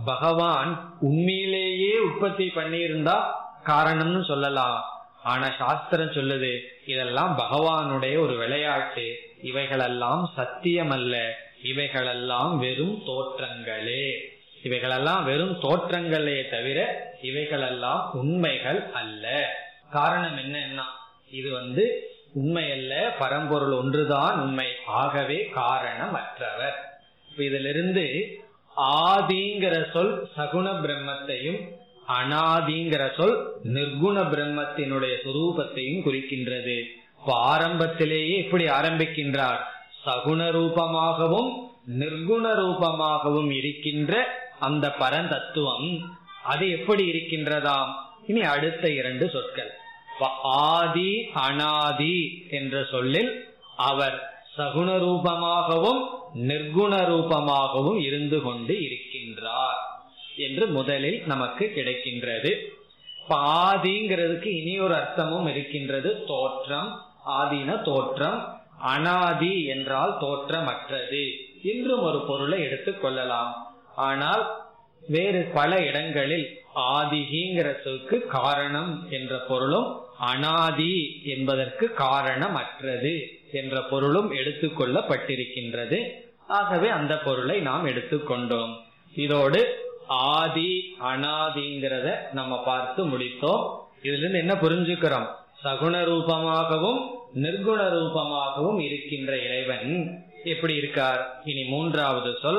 பகவான் உண்மையிலேயே உற்பத்தி பண்ணியிருந்தா காரணம்னு சொல்லலாம் ஆனா சாஸ்திரம் சொல்லுது இதெல்லாம் பகவானுடைய ஒரு விளையாட்டு இவைகளெல்லாம் சத்தியமல்ல இவைகளெல்லாம் வெறும் தோற்றங்களே இவைகளெல்லாம் வெறும் தோற்றங்களே தவிர இவைகளெல்லாம் உண்மைகள் அல்ல காரணம் என்னன்னா இது வந்து உண்மை அல்ல பரம்பொருள் ஒன்றுதான் உண்மை ஆகவே காரணமற்றவர் இப்ப இதிலிருந்து ஆதிங்கிற சொல் சகுண பிரம்மத்தையும் அனாதிங்கிற சொல் நிர்குண பிரம்மத்தினுடைய சுரூபத்தையும் குறிக்கின்றது இப்ப ஆரம்பத்திலேயே இப்படி ஆரம்பிக்கின்றார் சகுண ரூபமாகவும் நிர்குண ரூபமாகவும் இருக்கின்ற அந்த பரந்தத்துவம் அது எப்படி இருக்கின்றதாம் இனி அடுத்த இரண்டு சொற்கள் இப்ப ஆதி அனாதி என்ற சொல்லில் அவர் சகுண ரூபமாகவும் நிர்குண ரூபமாகவும் இருந்து கொண்டு இருக்கின்றார் என்று முதலில் நமக்கு கிடைக்கின்றது இப்ப ஆதிங்கிறதுக்கு இனி ஒரு அர்த்தமும் இருக்கின்றது தோற்றம் ஆதீன தோற்றம் அனாதி என்றால் தோற்றமற்றது என்றும் ஒரு பொருளை எடுத்துக் கொள்ளலாம் ஆனால் வேறு பல இடங்களில் ஆதிகிங்கிற சொற்கு காரணம் என்ற பொருளும் அனாதி என்பதற்கு காரணமற்றது என்ற பொருளும் எடுத்துக்கொள்ளப்பட்டிருக்கின்றது ஆகவே அந்த பொருளை நாம் எடுத்துக்கொண்டோம் இதோடு ஆதி அனாதிங்கிறத நம்ம பார்த்து முடித்தோம் இதுல இருந்து என்ன புரிஞ்சுக்கிறோம் சகுண ரூபமாகவும் நிர்குண ரூபமாகவும் இருக்கின்ற இறைவன் எப்படி இருக்கார் இனி மூன்றாவது சொல்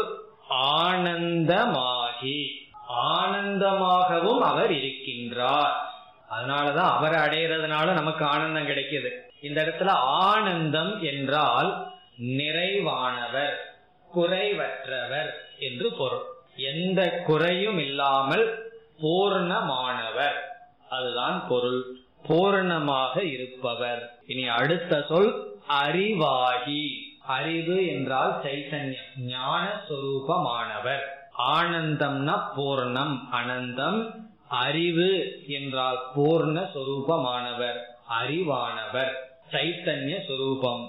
ஆனந்தமாகி ஆனந்தமாகவும் அவர் இருக்கின்றார் அதனாலதான் அவரை அடையிறதுனால நமக்கு ஆனந்தம் கிடைக்குது இந்த இடத்துல ஆனந்தம் என்றால் நிறைவானவர் குறைவற்றவர் என்று பொருள் எந்த குறையும் இல்லாமல் பூர்ணமானவர் அதுதான் பொருள் பூரணமாக இருப்பவர் இனி அடுத்த சொல் அறிவாகி அறிவு என்றால் சைத்தன்யம் ஞான சொரூபமானவர் ஆனந்தம்னா பூர்ணம் அனந்தம் அறிவு என்றால் பூர்ண சொரூபமானவர் அறிவானவர் சைத்தன்ய சொரூபம்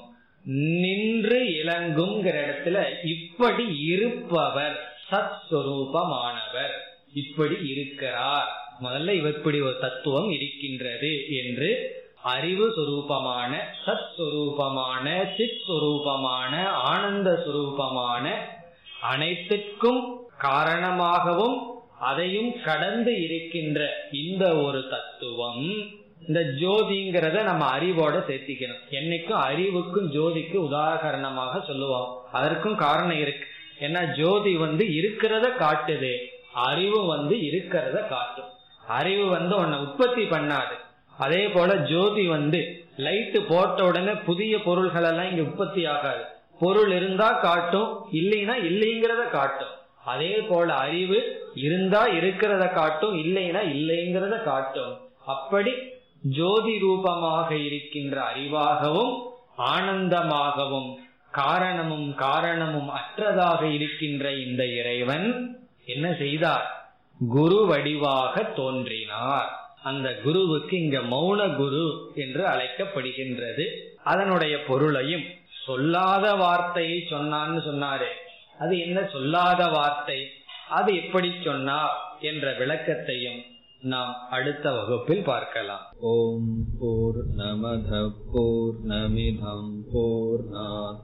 நின்று இலங்குங்கிற இடத்துல இப்படி இருப்பவர் சத் சொரூபமானவர் இப்படி இருக்கிறார் முதல்ல இப்படி ஒரு தத்துவம் இருக்கின்றது என்று அறிவு சுரூபமான சத் சுரூபமான சித் சுரூபமான ஆனந்த சுரூபமான அனைத்துக்கும் காரணமாகவும் அதையும் கடந்து இருக்கின்ற இந்த ஒரு தத்துவம் இந்த ஜோதிங்கிறத நம்ம அறிவோட சேர்த்திக்கணும் என்னைக்கும் அறிவுக்கும் ஜோதிக்கும் உதாகரணமாக சொல்லுவோம் அதற்கும் காரணம் இருக்கு ஏன்னா ஜோதி வந்து இருக்கிறத காட்டுது அறிவு வந்து இருக்கிறத காட்டும் அறிவு வந்து உன்னை உற்பத்தி பண்ணாது அதே போல ஜோதி வந்து லைட்டு போட்ட உடனே புதிய பொருள்கள் எல்லாம் இங்க உற்பத்தி ஆகாது பொருள் இருந்தா காட்டும் இல்லைன்னா இல்லைங்கிறத காட்டும் அதே போல அறிவு இருந்தா இருக்கிறத காட்டும் இல்லைன்னா இல்லைங்கிறத காட்டும் அப்படி ஜோதி ரூபமாக இருக்கின்ற அறிவாகவும் ஆனந்தமாகவும் காரணமும் காரணமும் அற்றதாக இருக்கின்ற இந்த இறைவன் என்ன செய்தார் குரு வடிவாக தோன்றினார் அந்த குருவுக்கு இங்க மௌன குரு என்று அழைக்கப்படுகின்றது அதனுடைய பொருளையும் சொல்லாத வார்த்தையை சொன்னான்னு சொன்னாரே அது என்ன சொல்லாத வார்த்தை அது எப்படி சொன்னார் என்ற விளக்கத்தையும் நாம் அடுத்த வகுப்பில் பார்க்கலாம் ॐ पूर्णमधः पूर्णमिधम् पूर्णात्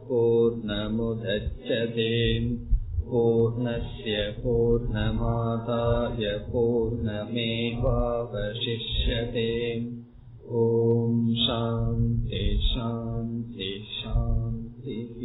पूर्णमुदच्छते पूर्णस्य पूर्णमादाय पूर्णमेवावशिष्यते ॐ शान्ति शान्ति शान्तिः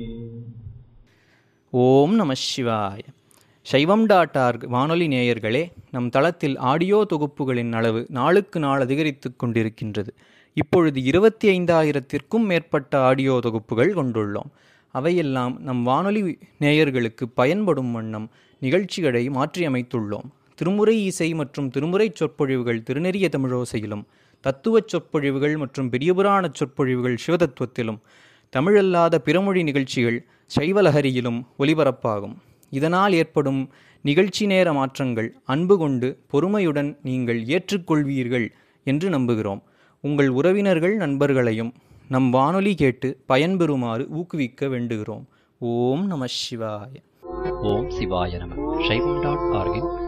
ஓம் நம சிவாய சைவம் டாட் ஆர்க் வானொலி நேயர்களே நம் தளத்தில் ஆடியோ தொகுப்புகளின் அளவு நாளுக்கு நாள் அதிகரித்து கொண்டிருக்கின்றது இப்பொழுது இருபத்தி ஐந்தாயிரத்திற்கும் மேற்பட்ட ஆடியோ தொகுப்புகள் கொண்டுள்ளோம் அவையெல்லாம் நம் வானொலி நேயர்களுக்கு பயன்படும் வண்ணம் நிகழ்ச்சிகளை மாற்றியமைத்துள்ளோம் திருமுறை இசை மற்றும் திருமுறை சொற்பொழிவுகள் திருநெறிய தமிழோசையிலும் தத்துவச் சொற்பொழிவுகள் மற்றும் பெரியபுராண சொற்பொழிவுகள் சிவதத்துவத்திலும் தமிழல்லாத பிறமொழி நிகழ்ச்சிகள் சைவலஹரியிலும் ஒலிபரப்பாகும் இதனால் ஏற்படும் நிகழ்ச்சி நேர மாற்றங்கள் அன்பு கொண்டு பொறுமையுடன் நீங்கள் ஏற்றுக்கொள்வீர்கள் என்று நம்புகிறோம் உங்கள் உறவினர்கள் நண்பர்களையும் நம் வானொலி கேட்டு பயன்பெறுமாறு ஊக்குவிக்க வேண்டுகிறோம் ஓம் நம சிவாய ஓம் சிவாய நம சைவம் டாட் ஆர்கின்